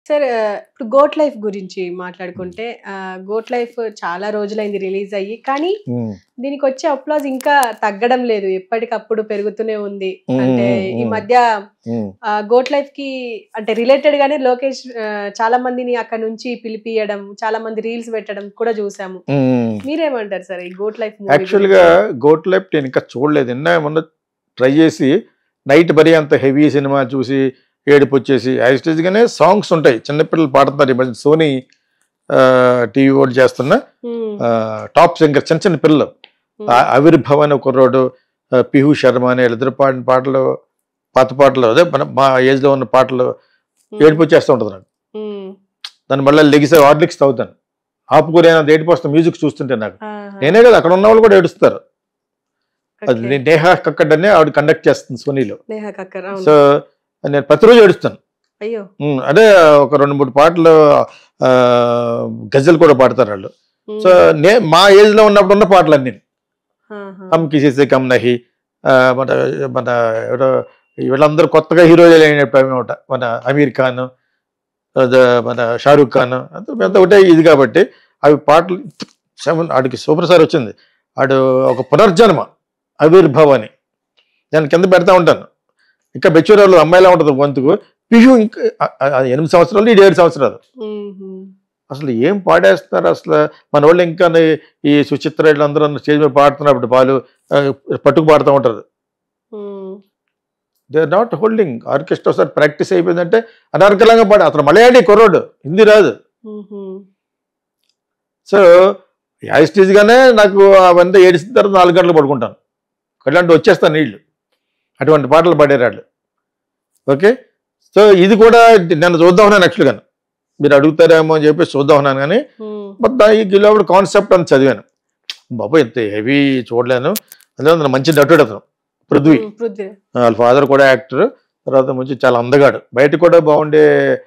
Sir ఆ, ఇప్పుడు goat life గురించి మాట్లాడుకుంటే ఆ, గోట్ లైఫ్ చాలా రోజులైంది రిలీజ్ అయ్యి కానీ ఉమ్, దీనికి వచ్చే అప్లాజ్ ఇంకా తగ్గడం లేదు ఎప్పటికప్పుడు పెరుగుతూనే ఉంది ఉమ్, అంటే ఈ ఉమ్, మధ్య ఉమ్, ఆ, గోట్ లైఫ్ కి అంటే రిలేటెడ్ గానే లోకేష్ ఆ, చాలా మందిని అక్కడ నుంచి పిలిపియడం చాలా మంది రీల్స్ పెట్టడం కూడా చూసాము ఉమ్. మీరేమంటారు సార్ ఈ గోట్ లైఫ్ యాక్చువల్ గా గోట్ లైఫ్ నేను ఇంకా చూడలేదు నిన్న మొన్న ట్రై చేసి నైట్ మరీ అంత హెవీ సినిమా చూసి ఏడుపు వచ్చేసి యాజ్ గానే సాంగ్స్ ఉంటాయి చిన్నపిల్లలు పాడుతున్నారు ఈ మధ్య సోనీ టీవీ ఓట్ చేస్తున్న టాప్ సింగర్ చిన్న చిన్న పిల్లలు ఆ- ఆవిర్భవ్ అనే కుర్రోడు ఆ, పిహు శర్మ అనే వీళ్ళిద్దరు పాడిన పాటలు పాత పాటలు అదే మన మా ఏజ్ లో ఉన్న పాటలు ఏడుపు వచ్చేస్తూ ఉంటుంది నాకు దాన్ని మళ్ళీ లెగిసే హార్లిక్స్ తాగుతాను ఆపుకునే ఏడుపు వస్తుంది మ్యూజిక్ చూస్తుంటే నాకు నేనే కదా అక్కడ ఉన్న వాళ్ళు కూడా ఏడుస్తారు అది నే- నేహా కక్కడ్ అని ఆవిడ కండక్ట్ చేస్తుంది సోనీలో నేహా కక్కర్ అవును సో నేను ప్రతిరోజు ఏడుస్తాను అయ్యో ఉమ్, అదే ఒక రెండు మూడు పాటలు ఆ, గజల్ కూడా పాడతారు వాళ్ళు ఉమ్. సో నే మా ఏజ్ లో ఉన్నప్పుడు ఉన్న పాటలు అన్ని ఆహా. హమ్ కిసీ సే కమ్ నహి ఆ, మన మన ఎవరో వీళ్ళందరూ కొత్తగా హీరోలు అయినప్పుడు మన అమీర్ ఖాన్ అదే మన షారూక్ ఖాన్ అంత పెద్ద ఒకటే ఇది కాబట్టి అవి పాటలు సెవెన్ ఆడికి సూపర్ స్టార్ వచ్చింది ఆడు ఒక పునర్జన్మ ఆవిర్భవ్ అని నేను కింద పెడతా ఉంటాను ఇంకా మెచ్యూర్ వాళ్ళు అమ్మాయిలా ఉంటుంది గొంతుకు పిహు ఇంకా ఆ- ఆ- ఆ ఎనిమిది సంవత్సరాలు ఇది ఏడు సంవత్సరాలు ఉమ్మ్. అసలు ఏం పాడేస్తున్నారు అసలు మన వాళ్ళు ఇంకా ఈ సుచిత్ర వీళ్ళందరూ స్టేజ్ మీద పాడుతున్నప్పుడు వాళ్ళు ఆ, పట్టుకు పాడుతూ ఉంటారు um. They are not holding orchestra ఒకసారి ప్రాక్టీస్ అయిపోయిందంటే అనర్గలంగా పాడు అతను మలయాళీ కుర్రోడు హిందీ రాదు ఉమ్మ్. సో యాజ్ గానే నాకు అవంతా ఏడిసిన తర్వాత నాలుగు గంటలు పడుకుంటాను కళ్ళంటే వచ్చేస్తాను నీళ్ళు అటువంటి పాటలు పాడారు వాళ్ళు ఓకే సో ఇది కూడా నన్ను చూద్దాం ఉన్నాను యాక్చువల్గా మీరు అడుగుతారేమో అని చెప్పి చూద్దాం ఉన్నాను కానీ ఉమ్. బట్ దాని గిలోబడి కాన్సెప్ట్ అని చదివాను బాబు ఇంత హెవీ చూడలేను అందులో అతను మంచి నటుడు అతను పృథ్వీ ఉమ్, పృథ్వీ వాళ్ళ ఫాదర్ కూడా యాక్టర్ తర్వాత మంచి చాలా అందగాడు బయట కూడా బాగుండే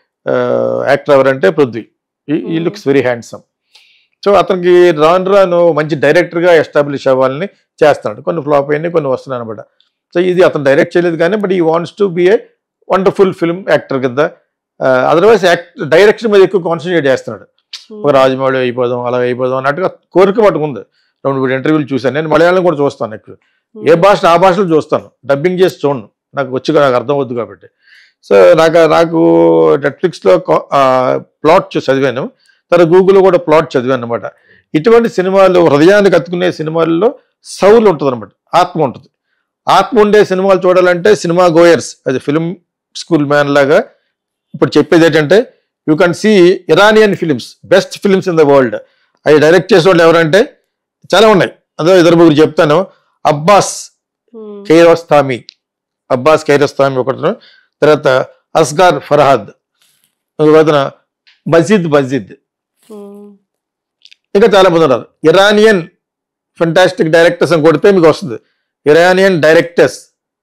యాక్టర్ ఎవరంటే పృథ్వీ ఈ Hmm. Looks very handsome so అతనికి రాను రాను మంచి డైరెక్టర్గా ఎస్టాబ్లిష్ అవ్వాలని చేస్తున్నాడు కొన్ని ఫ్లాప్ అయినాయి కొన్ని వస్తున్నాయి అనమాట సో ఇది అతను డైరెక్ట్ చేయలేదు కానీ but he wants to be a wonderful film actor కదా అదర్వైజ్ యాక్ట్ డైరెక్షన్ మీద ఎక్కువ కాన్సన్ట్రేట్ చేస్తున్నాడు ఒక రాజమౌళి అయిపోదాం అలా అయిపోదాం అన్నట్టుగా కోరిక పట్టుకుంది రెండు మూడు ఇంటర్వ్యూలు చూశాను నేను మలయాళం కూడా చూస్తాను ఎక్కువ ఏ భాష ఆ భాషలో చూస్తాను డబ్బింగ్ చేసి చూడను నాకు వచ్చి నాకు అర్థం అవుద్దు కాబట్టి సో నాకు నాకు నెట్ఫ్లిక్స్లో ప్లాట్ చదివాను తర్వాత గూగుల్లో కూడా ప్లాట్ చదివాను అనమాట ఇటువంటి సినిమాలు హృదయానికి అతుకునే సినిమాల్లో సౌల్ ఉంటుంది అనమాట ఆత్మ ఉంటుంది ఆత్మ ఉండే సినిమాలు చూడాలంటే సినిమా గోయర్స్ అది ఫిల్మ్ స్కూల్ మ్యాన్ లాగా ఇప్పుడు చెప్పేది ఏంటంటే you can see Iranian films best films in the world అవి డైరెక్ట్ చేసే వాళ్ళు ఎవరంటే చాలా ఉన్నాయి అదే ఇద్దరు ముగ్గురు చెప్తాను అబ్బాస్ ఉమ్. ఖైరస్తామి అబ్బాస్ ఖైరస్తామి ఒకటి తర్వాత అస్గార్ ఫర్హాద్ తర్వాత మజీద్ మజీద్ ఉమ్. ఇంకా చాలా మంది ఉన్నారు ఇరానియన్ ఫెంటాస్టిక్ డైరెక్టర్స్ అని కొడితే మీకు వస్తుంది Iranian directors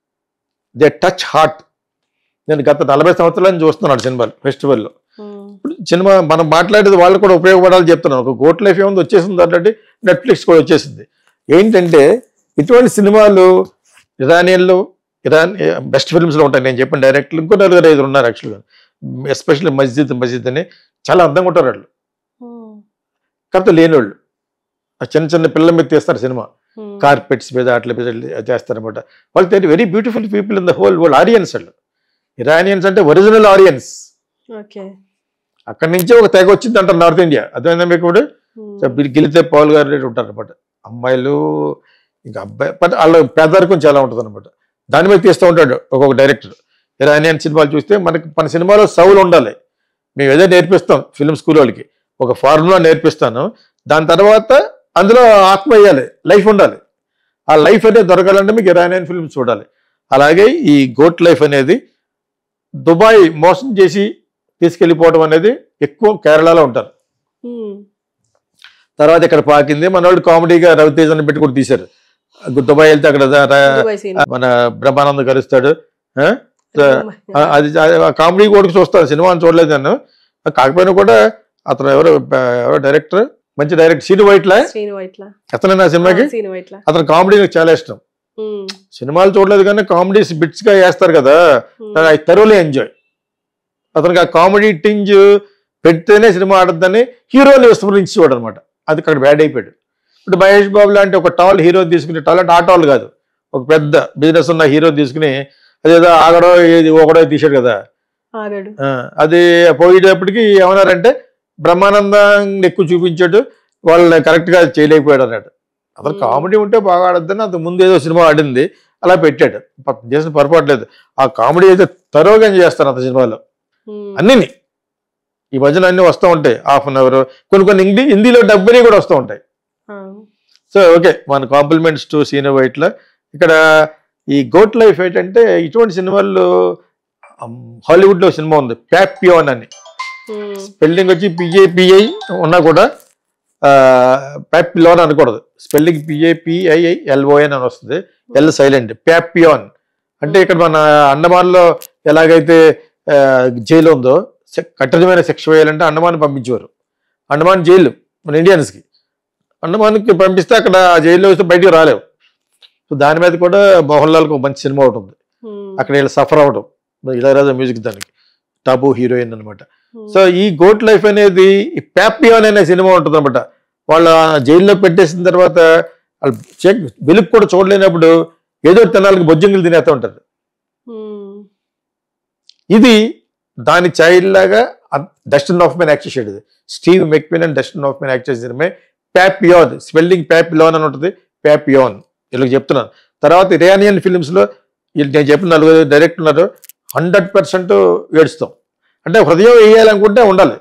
they touch heart నేను గత నలభై సంవత్సరాలు చూస్తున్నాను సినిమాలు ఫెస్టివల్లో ఉమ్. ఇప్పుడు సినిమా మనం మాట్లాడేది వాళ్ళు కూడా ఉపయోగపడాలని చెప్తున్నాను ఒక గోట్ లైఫ్ ఏముంది వచ్చేసింది ఆల్రెడీ నెట్ఫ్లిక్స్ కూడా వచ్చేసింది ఏంటంటే ఇటువంటి సినిమాలు ఇరానియన్లు ఇరాన్ బెస్ట్ ఫిల్మ్స్లో ఉంటాయి నేను చెప్పిన డైరెక్ట్లు ఇంకో నలుగురు ఐదు ఉన్నారు యాక్చువల్గా ఎస్పెషల్లీ మస్జిద్ మస్జిద్ అని చాలా అందంగా ఉంటారు వాళ్ళు ఉమ్. కాకపోతే లేని వాళ్ళు ఆ చిన్న చిన్న పిల్లల మీద తీస్తారు సినిమా ఉమ్. కార్పెట్స్ మీద అట్ల మీద చేస్తారనమాట వాళ్ళు తెలి very beautiful people in the whole world audience వాళ్ళు ఇరానియన్స్ అంటే ఒరిజినల్ ఆడియన్స్ ఓకే అక్కడి నుంచే ఒక తెగ వచ్చింది అంటారు నార్త్ ఇండియా అర్థమైందా మీకు ఇప్పుడు ఉమ్. సో వీళ్ళు గెలితే పౌల్ గారు రేటు ఉంటారు అనమాట అమ్మాయిలు ఇంకా అబ్బాయి బట్ వాళ్ళ పేదరికం చాలా ఉంటుంది అనమాట దాని మీద తీస్తూ ఉంటాడు ఒక్కొక్క డైరెక్టర్ ఇరానియన్ సినిమాలు చూస్తే మనకి మన సినిమాలో సౌలు ఉండాలి మేము ఏదో నేర్పిస్తాం ఫిల్మ్ స్కూల్ వాళ్ళకి ఒక ఫార్ములా నేర్పిస్తాను దాని తర్వాత అందులో ఆత్మ వేయాలి లైఫ్ ఉండాలి ఆ లైఫ్ అనేది దొరకాలంటే మీకు ఇరానియన్ ఫిల్మ్స్ చూడాలి అలాగే ఈ గోట్ లైఫ్ అనేది దుబాయ్ మోసం చేసి తీసుకెళ్ళిపోవడం అనేది ఎక్కువ కేరళలో ఉంటారు ఉమ్. తర్వాత ఇక్కడ పాకింది మన వాళ్ళు కామెడీగా రవితేజ్ అని పెట్టి కూడా తీశారు దుబాయ్ వెళ్తే అక్కడ ర- ర- దుబాయ్ సీన్ మన బ్రహ్మానందం కలుస్తాడు ఆ? ఉమ్. ఆ- అది ఆ కామెడీ కూడా చూస్తాను సినిమా చూడలేదు నేను కాకపోయినా కూడా అతను ఎవరు ఎవరో డైరెక్టర్ మంచి డైరెక్టర్ సీను వైట్లా శ్రీను వైట్ల అతనే నా సినిమాకి శ్రీను వైట్ల అతను కామెడీ నాకు చాలా ఇష్టం ఉమ్. సినిమాలు చూడలేదు కానీ కామెడీస్ బిట్స్ గా వేస్తారు కదా ఉమ్. ఐ థరోలీ ఎంజాయ్ అతనికి ఆ కామెడీ టింజ్ పెడితేనే సినిమా ఆడద్దని హీరోని విస్మరించేవాడు అనమాట అది అక్కడ బ్యాడ్ అయిపోయాడు ఇప్పుడు మహేష్ బాబు లాంటి ఒక టాల్ హీరో తీసుకుని టాలెంట్ ఆ టాల్ కాదు ఒక పెద్ద బిజినెస్ ఉన్న హీరో తీసుకుని అదేదో ఆగడో ఏది ఒకడో తీశాడు కదా ఆగాడు ఆ, అది పోయేటప్పటికి ఏమన్నారంటే బ్రహ్మానందాన్ని ఎక్కువ చూపించాడు వాళ్ళని కరెక్ట్గా చేయలేకపోయాడు అన్నాడు అతను Hmm. కామెడీ ఉంటే బాగా ఆడద్దని అంత ముందు ఏదో సినిమా ఆడింది అలా పెట్టాడు ప- చేసిన పొరపాటు లేదు ఆ కామెడీ అయితే తరోగా చేస్తాను అంత సినిమాలో ఉమ్. అన్నిని ఈ మధ్యన అన్ని వస్తూ ఉంటాయి హాఫ్ అన్ అవర్ కొన్ని కొన్ని ఇంగ్లీ హిందీలో డబ్బుని కూడా వస్తూ ఉంటాయి ఆ. సో ఓకే మన కాంప్లిమెంట్స్ టు సీన్ వైట్లో ఇక్కడ ఈ గోట్ లైఫ్ ఏంటంటే ఇటువంటి సినిమాల్లో హాలీవుడ్ లో సినిమా ఉంది ప్యాపియోన్ అని ఉమ్. స్పెల్లింగ్ వచ్చి పిఏపిఐ ఉన్నా కూడా ప్యాపిలోన్ అనకూడదు స్పెల్లింగ్ పిఏపిఐఐ ఎల్ఓఎన్ అని వస్తుంది ఎల్ సైలెంట్ ప్యాపియోన్ అంటే ఇక్కడ మన అండమాన్లో ఎలాగైతే ఆ, జైలు ఉందో సె- కఠినమైన శిక్ష వేయాలంటే అండమాన్ పంపించేవారు అండమాన్ జైలు మన ఇండియన్స్కి అండమాన్కి పంపిస్తే అక్కడ ఆ జైల్లో వస్తే బయటికి రాలేవు సో దాని మీద కూడా మోహన్ లాల్కి ఒక మంచి సినిమా ఒకటి ఉంది ఉమ్. అక్కడ వీళ్ళు సఫర్ అవడం ఇళయరాజా మ్యూజిక్ దానికి టాబు హీరోయిన్ అనమాట ఉమ్. సో ఈ గోట్ లైఫ్ అనేది ఈ ప్యాపియోన్ అనే సినిమా ఉంటుంది అనమాట వాళ్ళ జైల్లో పెట్టేసిన తర్వాత వాళ్ళు చెక్ వెలుగు కూడా చూడలేనప్పుడు ఏదో తినాలకి బొజ్జంగులు తినేస్తూ ఉంటారు ఉమ్. ఇది దాని చైల్డ్ లాగా డస్టిన్ ఆఫ్ మెన్ యాక్ట్ చేసాడు ఇది Steve McQueen and Dustin Hoffman act చేసిన సినిమా ప్యాపియోన్ స్పెల్లింగ్ ప్యాపిలోన్ అని ఉంటుంది ప్యాపియోన్ వీళ్ళకి చెప్తున్నాను తర్వాత ఇరానియన్ ఫిలిమ్స్లో వీళ్ళు నేను చెప్పిన నలుగురు డైరెక్ట్ ఉన్నారు హండ్రెడ్ పర్సెంట్ ఏడుస్తాం అంటే హృదయం వేయాలనుకుంటే ఉండాలి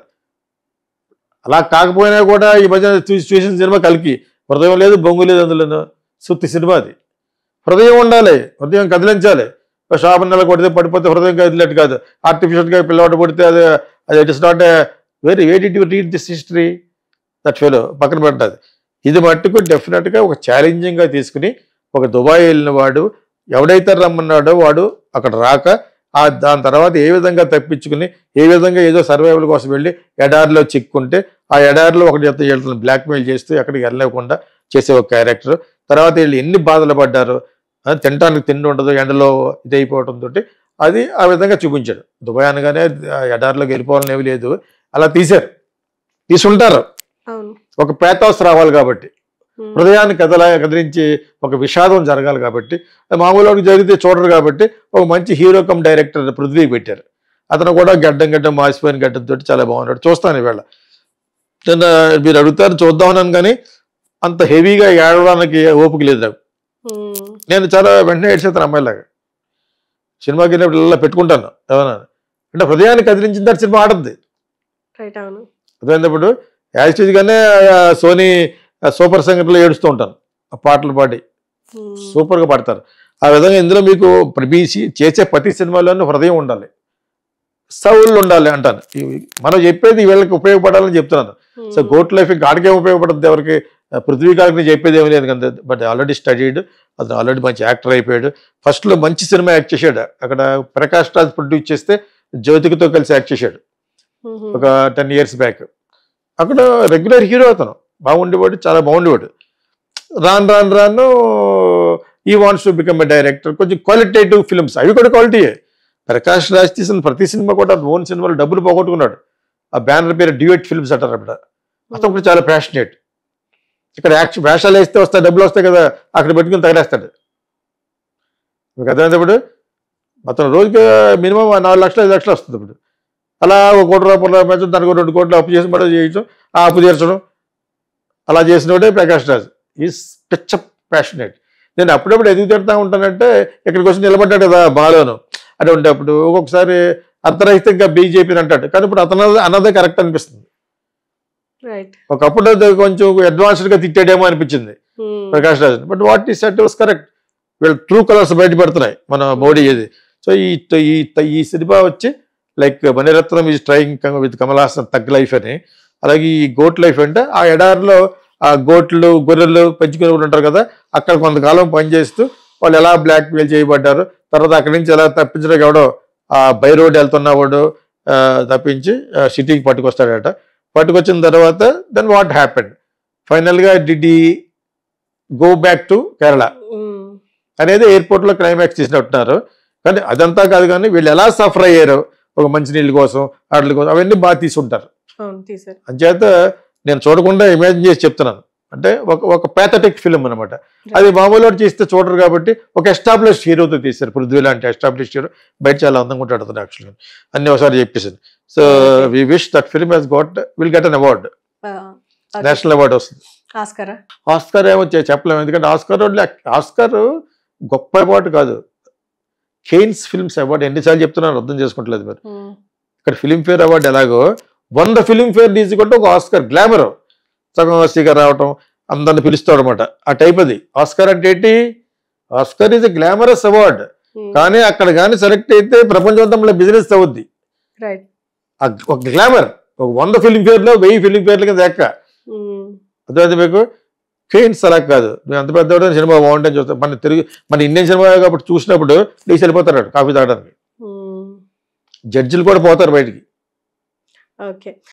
అలా కాకపోయినా కూడా ఈ మధ్య చూసి చూసిన సినిమా కలికి హృదయం లేదు బొంగు లేదు అందులో సుత్తి సినిమా అది హృదయం ఉండాలి హృదయం కదిలించాలి షాప్ నెల కొడితే పడిపోతే హృదయం కదిలేట్టు కాదు ఆర్టిఫిషియల్గా పిల్లవాడు పడితే అది అది it is not very way డి read this history that fellow పక్కన పెట్టదు ఇది మట్టుకు డెఫినెట్గా ఒక ఛాలెంజింగ్గా తీసుకుని ఒక దుబాయ్ వెళ్ళిన వాడు ఎవడైతే రమ్మన్నాడో వాడు అక్కడ రాక ఆ దాని తర్వాత ఏ విధంగా తప్పించుకుని ఏ విధంగా ఏదో సర్వైవల్ కోసం వెళ్ళి ఎడారిలో చిక్కుంటే ఆ ఎడారిలో ఒకటి చెత్త వీళ్ళని బ్లాక్మెయిల్ చేస్తూ ఎక్కడికి వెళ్ళలేకుండా చేసే ఒక క్యారెక్టర్ తర్వాత వీళ్ళు ఎన్ని బాధలు పడ్డారు ఆ, తినడానికి తిండి ఉండదు ఎండలో ఇదైపోవడం తోటి అది ఆ విధంగా చూపించాడు దుబాయ్ అనగానే ఆ ఎడారిలోకి వెళ్ళిపోవాలని ఏమీ లేదు అలా తీశారు తీసుంటారు అవును ఒక పేతాస్ రావాలి కాబట్టి ఉమ్. హృదయాన్ని కదల కదిలించి ఒక విషాదం జరగాలి కాబట్టి మామూలు జరిగితే చూడరు కాబట్టి ఒక మంచి హీరో కమ్ డైరెక్టర్ పృథ్వీ పెట్టారు అతను కూడా గడ్డం గడ్డం మాసిపోయిన గడ్డంతో చాలా బాగున్నాడు చూస్తాను ఈవేళ నిన్న మీరు అడుగుతారు చూద్దామన్నాను కానీ అంత హెవీగా ఏడవడానికి ఓపిక లేదు నాకు ఉమ్. నేను చాలా వెంటనే ఏడ్చేస్తాను అమ్మాయిలాగా సినిమాకి వెళ్ళినప్పుడు ఇలా పెట్టుకుంటాను ఏమన్నా అంటే హృదయాన్ని కదిలించిన తర్వాత సినిమా ఆడుద్ది రైట్ అవును అర్థమైనప్పుడు యాజిటీజ్గానే సోనీ ఆ, సూపర్ సింగర్లో ఏడుస్తూ ఉంటాను ఆ పాటలు పాడి ఉమ్. సూపర్గా పాడతారు ఆ విధంగా ఇందులో మీకు ప్రబీసి చేసే ప్రతి సినిమాలోనూ హృదయం ఉండాలి సౌళ్ళు ఉండాలి అంటాను ఇవి- మనం చెప్పేది వీళ్ళకి ఉపయోగపడాలని చెప్తున్నాను ఉమ్. సో గోట్ లైఫ్ గాడికే ఉపయోగపడుతుంది ఎవరికి ఆ, పృథ్వీ గారికి నేను చెప్పేది ఏమీ లేదు కదా బట్ ఆల్రెడీ స్టడీడ్ అతను ఆల్రెడీ మంచి యాక్టర్ అయిపోయాడు ఫస్ట్లో మంచి సినిమా యాక్ట్ చేశాడు అక్కడ ప్రకాష్ రాజ్ ప్రొడ్యూస్ చేస్తే జ్యోతికతో కలిసి యాక్ట్ చేశాడు ఉమ్. ఒక టెన్ ఇయర్స్ బ్యాక్ అక్కడ రెగ్యులర్ హీరో అతను బాగుండేవాడు చాలా బాగుండేవాడు రాను రాను రాను he wants to become a director కొంచెం క్వాలిటేటివ్ ఫిల్మ్స్ అవి కూడా క్వాలిటీయే ప్రకాష్ రాజ్ తీసిన ప్రతి సినిమా కూడా ఓన్ సినిమాలో డబ్బులు పోగొట్టుకున్నాడు ఆ బ్యానర్ పేరు డ్యూయట్ ఫిల్మ్స్ అంటారు అప్పుడు అతను కూడా చాలా ప్యాషనేట్ ఇక్కడ యాక్షన్ వేషాలు వేస్తే వస్తాయి డబ్బులు వస్తాయి కదా అక్కడ పెట్టుకుని తగిలేస్తాడు మీకు అర్థమైనప్పుడు అతను రోజుకి మినిమం నాలుగు లక్షలు ఐదు లక్షలు వస్తుంది ఇప్పుడు అలా ఒక కోటి రూపాయలు పెంచడం దానికి ఒక రెండు కోట్లు అప్పు చేసి మళ్ళీ చేయటం ఆ అప్పు తీర్చడం అలా చేసినోడే ప్రకాష్ రాజ్ ఈజ్ పిచ్చ ప్యాషనేట్ నేను అప్పుడప్పుడు ఎదుగు తిడతా ఉంటానంటే ఇక్కడికి వచ్చి నిలబడ్డాడు కదా బాలోను అటువంటి అప్పుడు ఒక్కొక్కసారి అర్ధరహితంగా బీజేపీని అంటాడు కానీ ఇప్పుడు అతను అన్నదే కరెక్ట్ అనిపిస్తుంది రైట్ ఒకప్పుడు అది కొంచెం అడ్వాన్స్డ్గా తిట్టాడేమో అనిపించింది um. Prakash Raj but what he said was correct వీళ్ళు ట్రూ కలర్స్ బయటపడుతున్నాయి మన మోడీ ఇది సో ఈ ఈ ఈ సినిమా వచ్చి like Mani Ratnam is trying with Kamal Haasan thug life అని అలాగే ఈ గోట్ లైఫ్ అంటే ఆ ఎడారిలో ఆ గోట్లు గొర్రెలు పెంచుకునే వాళ్ళు ఉంటారు కదా అక్కడ కొంతకాలం పనిచేస్తూ వాళ్ళు ఎలా బ్లాక్ మెయిల్ చేయబడ్డారు తర్వాత అక్కడి నుంచి ఎలా తప్పించడానికి ఎవడో ఆ బై రోడ్ వెళ్తున్నవాడు ఆ, తప్పించి సిటీకి పట్టుకొస్తాడట పట్టుకొచ్చిన తర్వాత దెన్ వాట్ హ్యాపెండ్ ఫైనల్గా did he go back to Kerala um. అనేది ఎయిర్పోర్ట్లో క్లైమాక్స్ తీసినట్టున్నారు కానీ అదంతా కాదు కానీ వీళ్ళు ఎలా సఫర్ అయ్యారో ఒక మంచినీళ్ళ కోసం వాటి కోసం అవన్నీ బాగా తీసుంటారు అవును తీసారు అంచేత నేను చూడకుండా ఇమాజిన్ చేసి చెప్తున్నాను అంటే ఒక ఒక ప్యాథటిక్ ఫిలిం అనమాట అది మామూలు వాడు చేస్తే చూడరు కాబట్టి ఒక ఎస్టాబ్లిష్డ్ హీరోతో తీశారు పృథ్వీ లాంటి ఎస్టాబ్లిష్డ్ హీరో బయట చాలా అందంగా ఉంటాడు అతను యాక్చువల్గా అన్ని ఒకసారి చెప్పేసాను so Okay. We wish that film he's got will get an award national award వస్తుంది ఆస్కరా ఆస్కార్ ఏమో చె- చెప్పలేము ఎందుకంటే ఆస్కార్ రోడ్లు ఆస్కార్ గొప్ప అవార్డు కాదు కేన్స్ ఫిల్మ్స్ అవార్డు ఎన్నిసార్లు చెప్తున్నాను అర్థం చేసుకుంటలేదు మీరు ఇక్కడ ఫిలింఫేర్ అవార్డు ఎలాగో వంద ఫిలింఫేర్ తీసుకుంటే ఒక ఆస్కార్ గ్లామర్ సగం స్పీకర్ రావటం అందరిని పిలుస్తాడు అనమాట ఆ టైప్ అది ఆస్కార్ అంటే ఏంటి ఆస్కార్ ఈజ్ గ్లామరస్ అవార్డ్ కానీ అక్కడ కానీ సెలెక్ట్ అయితే ప్రపంచమంతా బిజినెస్ అవుద్ది రైట్ ఆ ఒక గ్లామర్ ఒక వంద ఫిలింఫేర్లో వెయ్యి ఫిలింఫేర్ల కింద ఎక్క అర్థమైంది మీకు కేన్స్ అలా కాదు మేము అంత పెద్ద సినిమా బాగుంటుంది చూస్తాం మన తెలుగు మన ఇండియన్ సినిమా కాబట్టి చూసినప్పుడు లేచి వెళ్ళిపోతారు కాఫీ తాగడానికి జడ్జిలు కూడా పోతారు బయటికి ఓకే